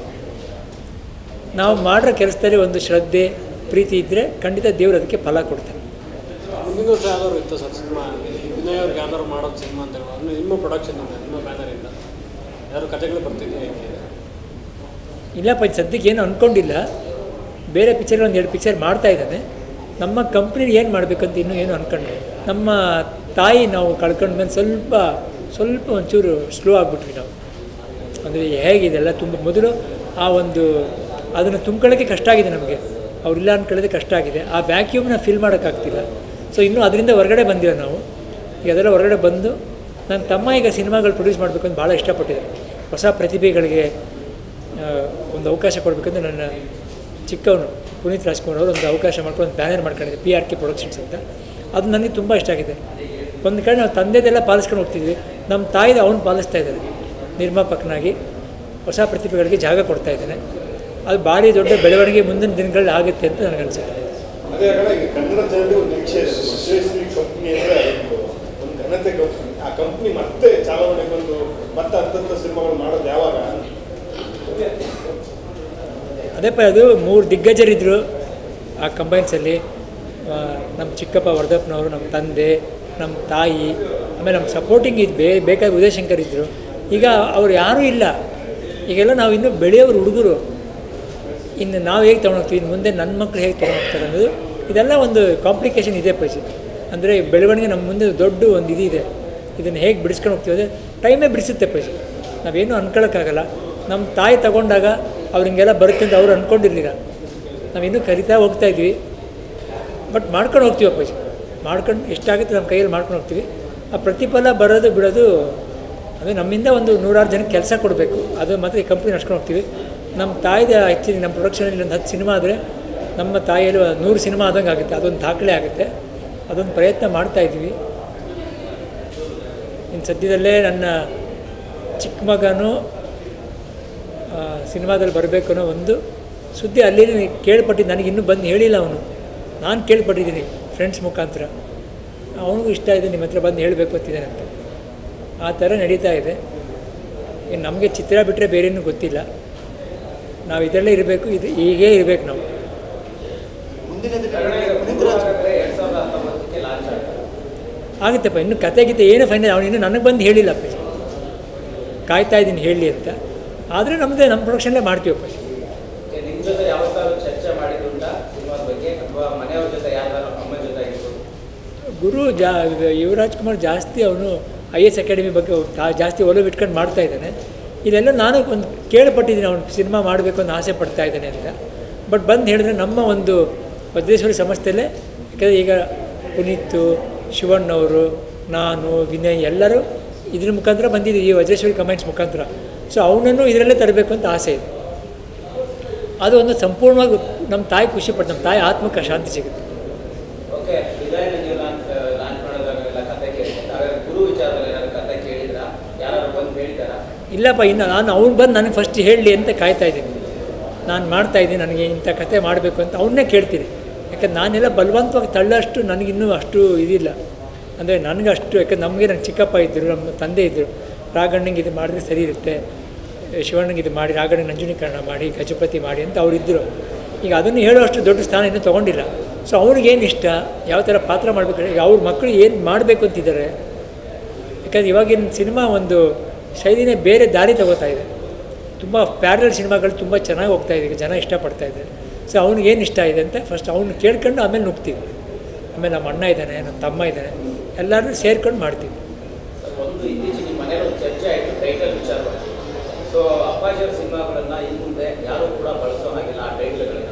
ನಾವು ಮಾಡಿರೋ ಕೆಲಸದಲ್ಲಿ ಒಂದು ಶ್ರದ್ಧೆ ಪ್ರೀತಿ ಇದ್ದರೆ ಖಂಡಿತ ದೇವರು ಅದಕ್ಕೆ ಫಲ ಕೊಡ್ತಾರೆ ಮುಂದಿನ ವರ್ಷ ಯಾವ್ದಾದ್ರು ಇತ್ತು ಸರ್ ಸಿನಿಮಾ ವಿನಯ್ ಅವ್ರಿಗೆ ಯಾವ್ದಾದ್ರು ಮಾಡೋದು ಸಿನಿಮಾ ಅಂತ ಹೇಳಿ ಅಂದ್ರೆ ನಿಮ್ಮ ಪ್ರೊಡಕ್ಷನ್ ಇಂದ ನಿಮ್ಮ ಬ್ಯಾನರಿಂದ ಯಾರು ಕಥೆಗಳು ಬರ್ತಿದೆಯಾ ಹೇಗೆ ಇಲ್ಲಪ್ಪ ಇದು ಸದ್ಯಕ್ಕೆ ಏನು ಅಂದ್ಕೊಂಡಿಲ್ಲ ಬೇರೆ ಪಿಕ್ಚರ್ ಒಂದು ಎರಡು ಪಿಕ್ಚರ್ ಮಾಡ್ತಾ ಇದ್ದಾನೆ ನಮ್ಮ ಕಂಪ್ನಿ ಏನು ಮಾಡಬೇಕಂತ ಇನ್ನೂ ಏನು ಅಂದ್ಕೊಂಡ್ರೆ ನಮ್ಮ ತಾಯಿ ನಾವು ಕಳ್ಕೊಂಡ್ಮೇಲೆ ಸ್ವಲ್ಪ ಸ್ವಲ್ಪ ಒಂಚೂರು ಸ್ಲೋ ಆಗಿಬಿಟ್ವಿ ನಾವು ಅಂದರೆ ಹೇಗಿದೆಲ್ಲ ತುಂಬ ಮೊದಲು ಆ ಒಂದು ಅದನ್ನು ತುಂಬ್ಕೊಳ್ಳೋಕ್ಕೆ ಕಷ್ಟ ಆಗಿದೆ ನಮಗೆ ಅವರಿಲ್ಲ ಅಂದ್ಕೊಳ್ಳೋದೇ ಕಷ್ಟ ಆಗಿದೆ ಆ ವ್ಯಾಕ್ಯೂಮ್ನ ಫಿಲ್ ಮಾಡೋಕ್ಕಾಗ್ತಿಲ್ಲ ಸೊ ಇನ್ನೂ ಅದರಿಂದ ಹೊರಗಡೆ ಬಂದಿಲ್ಲ ನಾವು ಈಗ ಅದೆಲ್ಲ ಹೊರಗಡೆ ಬಂದು ನನ್ನ ತಮ್ಮ ಈಗ ಸಿನಿಮಾಗಳು ಪ್ರೊಡ್ಯೂಸ್ ಮಾಡಬೇಕು ಅಂತ ಭಾಳ ಇಷ್ಟಪಟ್ಟಿದ್ದಾರೆ ಹೊಸ ಪ್ರತಿಭೆಗಳಿಗೆ ಆ, ಒಂದು ಅವಕಾಶ ಕೊಡಬೇಕಂತ ನನ್ನ ಚಿಕ್ಕವನು ಪುನೀತ್ ರಾಜ್ಕುಮಾರ್ ಅವರು ಒಂದು ಅವಕಾಶ ಮಾಡ್ಕೊಂಡು ಒಂದು ಬ್ಯಾನರ್ ಮಾಡ್ಕೊಂಡಿದ್ದೆ ಪಿ ಆರ್ ಕೆ ಪ್ರೊಡಕ್ಷನ್ಸ್ ಅಂತ ಅದು ನನಗೆ ತುಂಬ ಇಷ್ಟ ಆಗಿದೆ ಒಂದು ಕಡೆ ನಾವು ತಂದೆದೆಲ್ಲ ಪಾಲಿಸ್ಕೊಂಡು ಹೋಗ್ತಿದ್ವಿ ನಮ್ಮ ತಾಯಿದ ಅವನು ಪಾಲಿಸ್ತಾ ಇದ್ದಾರೆ ನಿರ್ಮಾಪಕನಾಗಿ ಹೊಸ ಪ್ರತಿಭೆಗಳಿಗೆ ಜಾಗ ಕೊಡ್ತಾ ಇದ್ದಾನೆ ಅದು ಭಾರಿ ದೊಡ್ಡ ಬೆಳವಣಿಗೆ ಮುಂದಿನ ದಿನಗಳಲ್ಲಿ ಆಗುತ್ತೆ ಅಂತ ನನಗನ್ಸುತ್ತೆ ಅದೇ ಕಡೆ ಈಗ ಕನ್ನಡ ಜನರಿಗೆ ಒಂದು ನಿರೀಕ್ಷೆ ಇದೆ ವಿಶ್ವೇಶ್ವರಿ ಕಂಪ್ನಿ ಅಂದ್ರೆ ಒಂದು ಒಂದು ಘನತೆ ಕಂಪ್ನಿ ಆ ಕಂಪ್ನಿ ಮತ್ತೆ ಚಾಲನೆಗೆ ಬಂದು ಮತ್ತೆ ಹತ್ತಂತ ಸಿನಿಮಾಗಳು ಮಾಡೋದು ಯಾವಾಗ ಅದೇಪ್ಪ ಅದು ಮೂರು ದಿಗ್ಗಜರಿದ್ದರು ಆ ಕಂಬೈನ್ಸಲ್ಲಿ ನಮ್ಮ ಚಿಕ್ಕಪ್ಪ ವರ್ಧಪ್ಪನವರು ನಮ್ಮ ತಂದೆ ನಮ್ಮ ತಾಯಿ ಆಮೇಲೆ ನಮ್ಮ ಸಪೋರ್ಟಿಂಗ್ ಇದು ಬೇ ಬೇಕಾದ ಉದಯಶಂಕರ್ ಇದ್ದರು ಈಗ ಅವ್ರು ಯಾರೂ ಇಲ್ಲ ಈಗೆಲ್ಲ ನಾವು ಇನ್ನೂ ಬೆಳೆಯೋರು ಹುಡುಗರು ಇನ್ನು ನಾವು ಹೇಗೆ ತೊಗೊಂಡೋಗ್ತೀವಿ ಇನ್ನು ಮುಂದೆ ನನ್ನ ಮಕ್ಕಳು ಹೇಗೆ ತೊಗೊಂಡೋಗ್ತಾರೆ ಅನ್ನೋದು ಇದೆಲ್ಲ ಒಂದು ಕಾಂಪ್ಲಿಕೇಶನ್ ಇದೆ ಪೈಸೆ ಅಂದರೆ ಬೆಳವಣಿಗೆ ನಮ್ಮ ಮುಂದೆ ದೊಡ್ಡ ಒಂದು ಇದಿದೆ ಇದನ್ನು ಹೇಗೆ ಬಿಡಿಸ್ಕೊಂಡು ಹೋಗ್ತೀವಿ ಅದೇ ಟೈಮೇ ಬಿಡಿಸುತ್ತೆ ಪೈಸೆ ನಾವೇನು ಅನ್ಕೊಳ್ಳೋಕ್ಕಾಗಲ್ಲ ನಮ್ಮ ತಾಯಿ ತಗೊಂಡಾಗ ಅವ್ರು ಹಿಂಗೆಲ್ಲ ಬರುತ್ತೆ ಅಂತ ಅವ್ರು ಅಂದ್ಕೊಂಡಿರ್ಲಿಲ್ಲ ನಾವಿನ್ನೂ ಕರಿತಾ ಹೋಗ್ತಾ ಇದ್ವಿ ಬಟ್ ಮಾಡ್ಕೊಂಡು ಹೋಗ್ತೀವಿ ಪೈಸೆ ಮಾಡ್ಕೊಂಡು ಎಷ್ಟಾಗುತ್ತೆ ನಮ್ಮ ಕೈಯಲ್ಲಿ ಮಾಡ್ಕೊಂಡು ಹೋಗ್ತೀವಿ ಆ ಪ್ರತಿಫಲ ಬರೋದು ಬಿಡೋದು ಅದು ನಮ್ಮಿಂದ ಒಂದು ನೂರಾರು ಜನಕ್ಕೆ ಕೆಲಸ ಕೊಡಬೇಕು ಅದು ಮಾತ್ರ ಈ ಕಂಪ್ನಿ ನಡ್ಸ್ಕೊಂಡು ಹೋಗ್ತೀವಿ ನಮ್ಮ ತಾಯಿದ ಆ್ಯಕ್ಚುಲಿ ನಮ್ಮ ಪ್ರೊಡಕ್ಷನಲ್ಲಿ ಒಂದು ಹತ್ತು ಸಿನಿಮಾ ಆದರೆ ನಮ್ಮ ತಾಯಿಯಲ್ಲಿ ಒಂದು ನೂರು ಸಿನಿಮಾ ಆದಂಗೆ ಆಗುತ್ತೆ ಅದೊಂದು ದಾಖಲೆ ಆಗುತ್ತೆ ಅದೊಂದು ಪ್ರಯತ್ನ ಮಾಡ್ತಾ ಇದ್ದೀವಿ ಇನ್ನು ಸದ್ಯದಲ್ಲೇ ನನ್ನ ಚಿಕ್ಕ ಮಗನೂ ಆ, ಸಿನಿಮಾದಲ್ಲಿ ಬರಬೇಕು ಅನ್ನೋ ಒಂದು ಸುದ್ದಿ ಅಲ್ಲಿ ಕೇಳ್ಪಟ್ಟಿದ್ದು ನನಗೆ ಇನ್ನೂ ಬಂದು ಹೇಳಿಲ್ಲ ಅವನು ನಾನು ಕೇಳ್ಪಟ್ಟಿದ್ದೀನಿ ಫ್ರೆಂಡ್ಸ್ ಮುಖಾಂತರ ಅವನಿಗೂ ಇಷ್ಟ ಇದೆ ನಿಮ್ಮ ಹತ್ರ ಬಂದು ಹೇಳಬೇಕು ಅಂತಿದ್ದಾನೆ ಅಂತ ಆ ಥರ ನಡೀತಾ ಇದೆ ಇನ್ನು ನಮಗೆ ಚಿತ್ರ ಬಿಟ್ಟರೆ ಬೇರೇನೂ ಗೊತ್ತಿಲ್ಲ ನಾವು ಇದರಲ್ಲೇ ಇರಬೇಕು ಇದು ಹೀಗೇ ಇರಬೇಕು ನಾವು ಆಗುತ್ತಪ್ಪ ಇನ್ನು ಕತೆ ಗೀತೆ ಏನು ಫೈನಲ್ ಅವನು ಇನ್ನೂ ನನಗೆ ಬಂದು ಹೇಳಿಲ್ಲ ಅಪ್ಪಾಜಿ ಕಾಯ್ತಾ ಇದ್ದೀನಿ ಹೇಳಿ ಅಂತ ಆದರೆ ನಮ್ಮದೇ ನಮ್ಮ ಪ್ರೊಡಕ್ಷನ್ಲೇ ಮಾಡ್ತೀವಿ ಅಪ್ಪಾಜಿ ನಿಮ್ಮ ಜೊತೆ ಯಾವತ್ತಾದ್ರೂ ಚರ್ಚೆ ಮಾಡಿದ್ರುಂಟಾ ಸಿನಿಮಾದ ಬಗ್ಗೆ ಅಥವಾ ಮನೆಯವ್ರ ಜೊತೆ ಯಾವ್ದಾದ್ರು ಅಮ್ಮನ ಜೊತೆ ಆಗಿರ್ಬೋದು ಗುರು ಜಾ ಯುವರಾಜ್ ಕುಮಾರ್ ಜಾಸ್ತಿ ಅವನು ಐ ಎಸ್ ಅಕಾಡೆಮಿ ಬಗ್ಗೆ ಅವ್ನು ಜಾ- ಜಾಸ್ತಿ ಒಲವು ಇಟ್ಕೊಂಡು ಮಾಡ್ತಾ ಇದ್ದಾನೆ ಇದೆಲ್ಲ ನಾನು ಒಂದು ಕೇಳ್ಪಟ್ಟಿದ್ದೀನಿ ಅವನು ಸಿನಿಮಾ ಮಾಡಬೇಕು ಅಂತ ಆಸೆ ಪಡ್ತಾ ಇದ್ದಾನೆ ಅಂತ ಬಟ್ ಬಂದು ಹೇಳಿದ್ರೆ ನಮ್ಮ ಒಂದು ವಜ್ರೇಶ್ವರಿ ಸಂಸ್ಥೆಯಲ್ಲೇ ಯಾಕಂದರೆ ಈಗ ಪುನೀತ್ ಶಿವಣ್ಣವರು ನಾನು ವಿನಯ್ ಎಲ್ಲರೂ ಇದ್ರ ಮುಖಾಂತರ ಬಂದಿದ್ದೀವಿ ಈ ವಜ್ರೇಶ್ವರಿ ಕಮೆಂಟ್ಸ್ ಮುಖಾಂತರ ಸೊ ಅವನನ್ನು ಇದರಲ್ಲೇ ತರಬೇಕು ಅಂತ ಆಸೆ ಇದೆ ಅದು ಒಂದು ಸಂಪೂರ್ಣವಾಗಿ ನಮ್ಮ ತಾಯಿ ಖುಷಿ ಪಡ್ತು ನಮ್ಮ ತಾಯಿ ಆತ್ಮಕ್ಕೆ ಶಾಂತಿ ಸಿಗುತ್ತೆ ಓಕೆ ಡಿಸೈನ್ ನೀವು ಲಾಂಚ್ ಲಾಂಚ್ ಮಾಡೋದಾಗಲೆಲ್ಲ ಕತೆ ಕೇಳಿದ್ರೆ ಹಾಗಾದ್ರೆ ಗುರು ವಿಚಾರದಲ್ಲಿ ಏನಾದ್ರು ಕತೆ ಕೇಳಿದ್ರಾ ಯಾರು ಬಂದು ಹೇಳಿದಾರಾ ಇಲ್ಲಪ್ಪ ಇನ್ನು ನಾನು ಅವ್ನು ಬಂದು ನನಗೆ ಫಸ್ಟ್ ಹೇಳಲಿ ಅಂತ ಕಾಯ್ತಾ ಇದ್ದೀನಿ ನಾನು ಮಾಡ್ತಾ ಇದ್ದೀನಿ ನನಗೆ ಇಂಥ ಕತೆ ಮಾಡಬೇಕು ಅಂತ ಅವನ್ನೇ ಕೇಳ್ತೀನಿ ಯಾಕಂದ್ರೆ ನಾನೆಲ್ಲ ಬಲವಂತವಾಗಿ ತಳ್ಳೋಷ್ಟು ನನಗಿನ್ನೂ ಅಷ್ಟು ಇದಿಲ್ಲ ಅಂದರೆ ನನಗೆ ಅಷ್ಟು ಯಾಕಂದ್ರೆ ನಮಗೆ ನನ್ನ ಚಿಕ್ಕಪ್ಪ ಇದ್ದರು ನಮ್ಮ ತಂದೆ ಇದ್ದರು ರಾಘಣ್ಣಂಗೆ ಇದು ಮಾಡಿದ್ರೆ ಸರಿ ಇರುತ್ತೆ ಶಿವಣ್ಣಂಗೆ ಇದು ಮಾಡಿ ರಾಘಣ್ಣಗೆ ನಂಜುನೀಕರಣ ಮಾಡಿ ಗಜಪತಿ ಮಾಡಿ ಅಂತ ಅವರಿದ್ದರು ಈಗ ಅದನ್ನು ಹೇಳುವಷ್ಟು ದೊಡ್ಡ ಸ್ಥಾನ ಇನ್ನೂ ತೊಗೊಂಡಿಲ್ಲ ಸೊ ಅವ್ರಿಗೇನು ಇಷ್ಟ ಯಾವ ಥರ ಪಾತ್ರ ಮಾಡಬೇಕು ಈಗ ಅವ್ರ ಮಕ್ಕಳು ಏನು ಮಾಡಬೇಕು ಅಂತಿದ್ದಾರೆ ಯಾಕಂದ್ರೆ ಇವಾಗಿನ ಸಿನಿಮಾ ಒಂದು ಶೈಲಿನೇ ಬೇರೆ ದಾರಿ ತಗೋತಾ ಇದೆ ತುಂಬ ಪ್ಯಾರಲ್ ಸಿನಿಮಾಗಳು ತುಂಬ ಚೆನ್ನಾಗಿ ಹೋಗ್ತಾ ಇದೆ ಈಗ ಜನ ಇಷ್ಟಪಡ್ತಾ ಇದ್ದಾರೆ ಸೊ ಅವ್ನಿಗೆ ಏನು ಇಷ್ಟ ಇದೆ ಅಂತ ಫಸ್ಟ್ ಅವ್ನು ಕೇಳ್ಕೊಂಡು ಆಮೇಲೆ ನುಗ್ತೀವಿ ಆಮೇಲೆ ನಮ್ಮ ಅಣ್ಣ ಇದ್ದಾನೆ ನಮ್ಮ ತಮ್ಮ ಇದ್ದಾನೆ ಎಲ್ಲರೂ ಸೇರ್ಕೊಂಡು ಮಾಡ್ತೀವಿ ಸರ್ ಒಂದು ಇತ್ತೀಚೆಗೆ ನಿಮ್ಮ ಮನೇಲಿ ಒಂದು ಚರ್ಚೆ ಆಯಿತು ಟೈಟಲ್ ವಿಚಾರವಾಗಿ ಸೊ ಅಪ್ಪಾಜಿಯವ್ರ ಸಿನಿಮಾಗಳನ್ನ ಇನ್ನು ಮುಂದೆ ಯಾರೂ ಕೂಡ ಬಳಸೋ ಹಾಗಿಲ್ಲ ಆ ಟೈಟಲ್ಗಳನ್ನ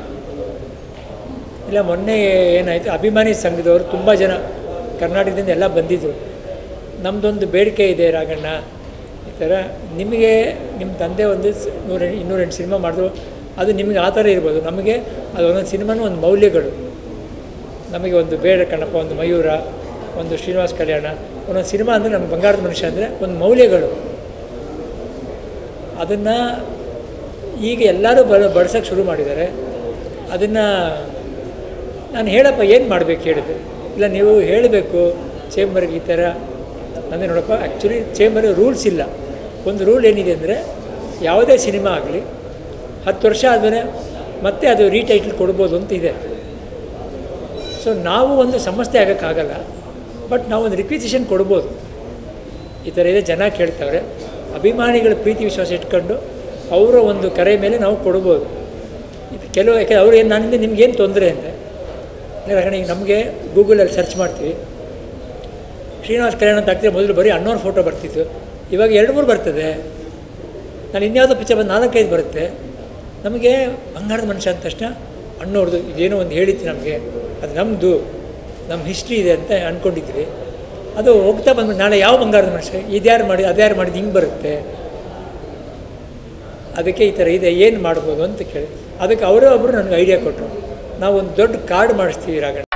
ಇಲ್ಲ ಮೊನ್ನೆ ಏನಾಯಿತು ಅಭಿಮಾನಿ ಸಂಘದವರು ತುಂಬ ಜನ ಕರ್ನಾಟಕದಿಂದ ಎಲ್ಲ ಬಂದಿದ್ದರು ನಮ್ಮದೊಂದು ಬೇಡಿಕೆ ಇದೆ ರಾಘಣ್ಣ ಈ ಥರ ನಿಮಗೆ ನಿಮ್ಮ ತಂದೆ ಒಂದು ಸ- ನೂರ ಇನ್ನೂರೆಂಟು ಸಿನಿಮಾ ಮಾಡಿದ್ರು ಅದು ನಿಮಗೆ ಆ ಥರ ಇರ್ಬೋದು ನಮಗೆ ಅದು ಒಂದೊಂದು ಸಿನಿಮಾನೂ ಒಂದು ಮೌಲ್ಯಗಳು ನಮಗೆ ಒಂದು ಬೇಡ ಕಣ್ಣಪ್ಪ ಒಂದು ಮಯೂರ ಒಂದು ಶ್ರೀನಿವಾಸ ಕಲ್ಯಾಣ ಒಂದೊಂದು ಸಿನಿಮಾ ಅಂದರೆ ನಮ್ಮ ಬಂಗಾರದ ಮನುಷ್ಯ ಅಂದರೆ ಒಂದು ಮೌಲ್ಯಗಳು ಅದನ್ನು ಈಗ ಎಲ್ಲರೂ ಬ ಬಡ್ಸೋಕ್ಕೆ ಶುರು ಮಾಡಿದ್ದಾರೆ ಅದನ್ನು ನಾನು ಹೇಳಪ್ಪ ಏನು ಮಾಡಬೇಕು ಹೇಳಿದೆ ಇಲ್ಲ ನೀವು ಹೇಳಬೇಕು ಚೇಂಬರ್ಗೆ ಈ ಥರ ಅಂದರೆ ನೋಡಪ್ಪ ಆ್ಯಕ್ಚುಲಿ ಚೇಂಬರ್ ರೂಲ್ಸ್ ಇಲ್ಲ ಒಂದು ರೂಲ್ ಏನಿದೆ ಅಂದರೆ ಯಾವುದೇ ಸಿನಿಮಾ ಆಗಲಿ ಹತ್ತು ವರ್ಷ ಆದಮೇಲೆ ಮತ್ತೆ ಅದು ರೀಟೈಟಲ್ ಕೊಡ್ಬೋದು ಅಂತ ಇದೆ ಸೊ ನಾವು ಒಂದು ಸಂಸ್ಥೆ ಆಗೋಕ್ಕಾಗಲ್ಲ ಬಟ್ ನಾವು ಒಂದು ರಿಕ್ವಿಸಿಷನ್ ಕೊಡ್ಬೋದು ಈ ಥರ ಇದೆ ಜನ ಕೇಳ್ತಾವ್ರೆ ಅಭಿಮಾನಿಗಳ ಪ್ರೀತಿ ವಿಶ್ವಾಸ ಇಟ್ಕೊಂಡು ಅವರ ಒಂದು ಕರೆ ಮೇಲೆ ನಾವು ಕೊಡ್ಬೋದು ಇದು ಕೆಲವು ಯಾಕೆ ಅವ್ರು ಏನು ನನ್ನಿಂದ ನಿಮ್ಗೇನು ತೊಂದರೆ ಅಂದರೆ ಯಾಕಂದರೆ ಈಗ ನಮಗೆ ಗೂಗಲಲ್ಲಿ ಸರ್ಚ್ ಮಾಡ್ತೀವಿ ಶ್ರೀನಿವಾಸ್ ಕಲ್ಯಾಣ ಅಂತ ಹಾಕ್ತಿದ್ರೆ ಮೊದಲು ಬರೀ ಅಣ್ಣವ್ರ ಫೋಟೋ ಬರ್ತಿತ್ತು ಇವಾಗ ಎರಡು ಮೂರು ಬರ್ತದೆ ನಾನು ಇನ್ಯಾವುದೋ ಪಿಕ್ಚರ್ ಬಂದು ನಾಲ್ಕೈದು ಬರುತ್ತೆ ನಮಗೆ ಬಂಗಾರದ ಮನುಷ್ಯ ಅಂದ ತಕ್ಷಣ ಅಣ್ಣವ್ರದ್ದು ಇದೇನೋ ಒಂದು ಹೇಳಿತ್ತು ನಮಗೆ ಅದು ನಮ್ಮದು ನಮ್ಮ ಹಿಸ್ಟ್ರಿ ಇದೆ ಅಂತ ಅಂದ್ಕೊಂಡಿದ್ವಿ ಅದು ಹೋಗ್ತಾ ಬಂದ್ಬಿಟ್ಟು ನಾಳೆ ಯಾವ ಬಂಗಾರದ ಮನುಷ್ಯ ಇದ್ಯಾರು ಮಾಡಿ ಅದ್ಯಾರು ಮಾಡಿದ್ದು ಹಿಂಗೆ ಬರುತ್ತೆ ಅದಕ್ಕೆ ಈ ಥರ ಇದೆ ಏನು ಮಾಡ್ಬೋದು ಅಂತ ಕೇಳಿ ಅದಕ್ಕೆ ಅವರೇ ಒಬ್ಬರು ನನಗೆ ಐಡಿಯಾ ಕೊಟ್ಟರು ನಾವು ಒಂದು ದೊಡ್ಡ ಕಾರ್ಡ್ ಮಾಡಿಸ್ತೀವಿ ರಾಘಣ್ಣ